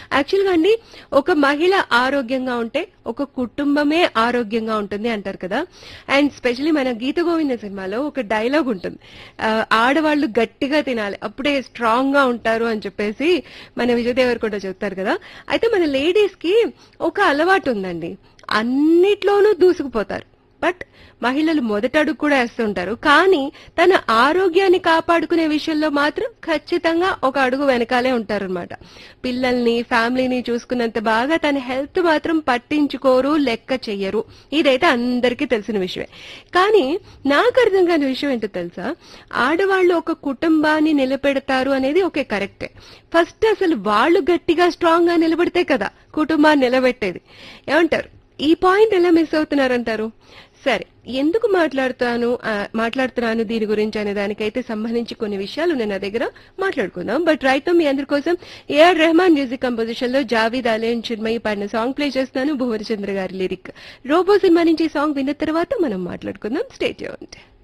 యాక్చువల్గా అండి ఒక మహిళ ఆరోగ్యంగా ఉంటే ఒక కుటుంబమే ఆరోగ్యంగా ఉంటుంది అంటారు కదా అండ్ స్పెషలీ మన గీత గోవింద సినిమాలో ఒక డైలాగ్ ఉంటుంది ఆ, ఆడవాళ్ళు గట్టిగా తినాలి అప్పుడే స్ట్రాంగ్ గా ఉంటారు అని చెప్పేసి మన విజయ్ దేవరకొండ చెప్తారు కదా అయితే మన లేడీస్ కి ఒక అలవాటు ఉందండి అన్నిట్లోనూ దూసుకుపోతారు బట్ మహిళలు మొదట అడుగు కూడా వేస్తుంటారు కానీ తన ఆరోగ్యాన్ని కాపాడుకునే విషయంలో మాత్రం ఖచ్చితంగా ఒక అడుగు వెనకాలే ఉంటారన్నమాట పిల్లల్ని ఫ్యామిలీని చూసుకున్నంత బాగా తన హెల్త్ మాత్రం పట్టించుకోరు లెక్క చెయ్యరు ఇదైతే అందరికీ తెలిసిన విషయమే కానీ నాకు అర్థం కాని విషయం ఏంటో తెలుసా ఆడవాళ్ళు ఒక కుటుంబాన్ని నిలబెడతారు అనేది ఓకే కరెక్టే ఫస్ట్ అసలు వాళ్ళు గట్టిగా స్ట్రాంగ్ గా నిలబడితే కదా కుటుంబాన్ని నిలబెట్టేది ఏమంటారు ఈ పాయింట్ ఎలా మిస్ అవుతున్నారంటారు సరే ఎందుకు మాట్లాడుతాను ఆ, మాట్లాడుతున్నాను దీని గురించి అనే దానికైతే సంబంధించి కొన్ని విషయాలు నేను నా దగ్గర మాట్లాడుకుందాం బట్ రైట్ మీ అందరి కోసం ఏఆర్ రెహమాన్ మ్యూజిక్ కంపోజిషన్ లో జావీద్ అలేన్ చిన్మయి పాడిన సాంగ్ ప్లే చేస్తున్నాను భువనచంద్ర గారి లిరిక్ రోబో సినిమా నుంచి ఈ సాంగ్ విన్న తర్వాత మనం మాట్లాడుకుందాం స్టేట్